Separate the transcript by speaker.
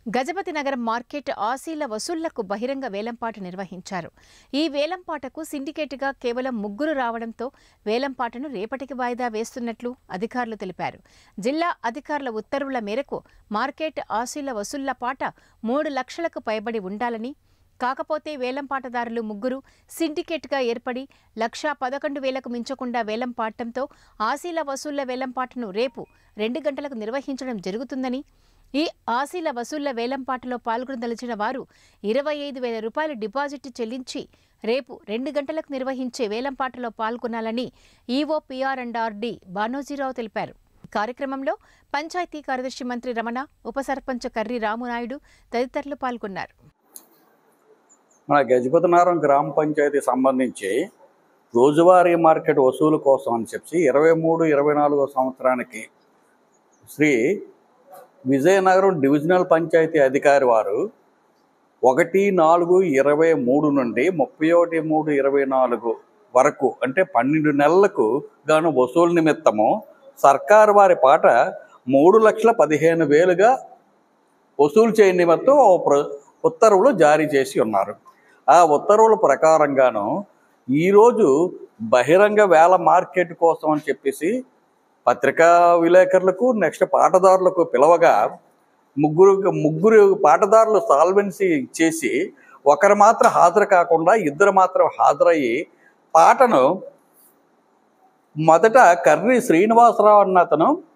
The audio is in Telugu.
Speaker 1: గజపతి నగరం మార్కెట్ ఆశీల వసూళ్లకు బహిరంగ వేలంపాట నిర్వహించారు ఈ వేలంపాటకు సిండికేట్గా కేవలం ముగ్గురు రావడంతో వేలంపాటను రేపటికి వాయిదా వేస్తున్నట్లు అధికారులు తెలిపారు జిల్లా అధికారుల ఉత్తర్వుల మేరకు మార్కెట్ ఆశీల వసూళ్ల పాట మూడు లక్షలకు పైబడి ఉండాలని కాకపోతే వేలంపాటదారులు ముగ్గురు సిండికేట్గా ఏర్పడి లక్షా పదకొండు వేలకు మించకుండా వేలం పాడటంతో ఆశీల వసూళ్ల వేలంపాటను రేపు రెండు గంటలకు నిర్వహించడం జరుగుతుందని ఈ ఆశీల వసూళ్ల వేలంపాటలో పాల్గొనదలిచిన వారు ఇరవై ఐదు వేల రూపాయలు డిపాజిట్ చెల్లించి రేపు రెండు గంటలకు నిర్వహించే వేలంపాటలో పాల్గొనాలని EO PR and RD Banojirao తెలిపారు కార్యక్రమంలో పంచాయతీ కార్యదర్శి మంత్రి రమణ ఉప సర్పంచ్ కర్రి రామునాయుడు తదితరులు పాల్గొన్నారు
Speaker 2: మన గజపతినగరం గ్రామ పంచాయతీ సంబంధించి రోజువారీ మార్కెట్ వసూలు కోసం అని చెప్పి ఇరవై మూడు ఇరవై నాలుగో సంవత్సరానికి శ్రీ విజయనగరం డివిజనల్ పంచాయతీ అధికారి వారు ఒకటి నాలుగు ఇరవై మూడు నుండి ముప్పై ఒకటి మూడు ఇరవై నాలుగు వరకు అంటే పన్నెండు నెలలకు గాను వసూలు నిమిత్తము సర్కారు వారి పాట మూడు లక్షల పదిహేను వేలుగా వసూలు చేయని నిమిత్తం ఓ ప్ర- ఉత్తర్వులు జారీ చేసి ఉన్నారు ఆ ఉత్తర్వుల ప్రకారంగాను ఈరోజు బహిరంగ వేల మార్కెట్ కోసం అని చెప్పేసి పత్రికా విలేకరులకు నెక్స్ట్ పాటదారులకు పిలవగా ముగ్గురు ముగ్గురు పాటదారులు సాల్వెన్సీ ఇచ్చేసి ఒకరు మాత్రం హాజరు కాకుండా ఇద్దరు మాత్రం హాజరయ్యి పాటను మొదట కర్రి శ్రీనివాసరావు అన్న అతను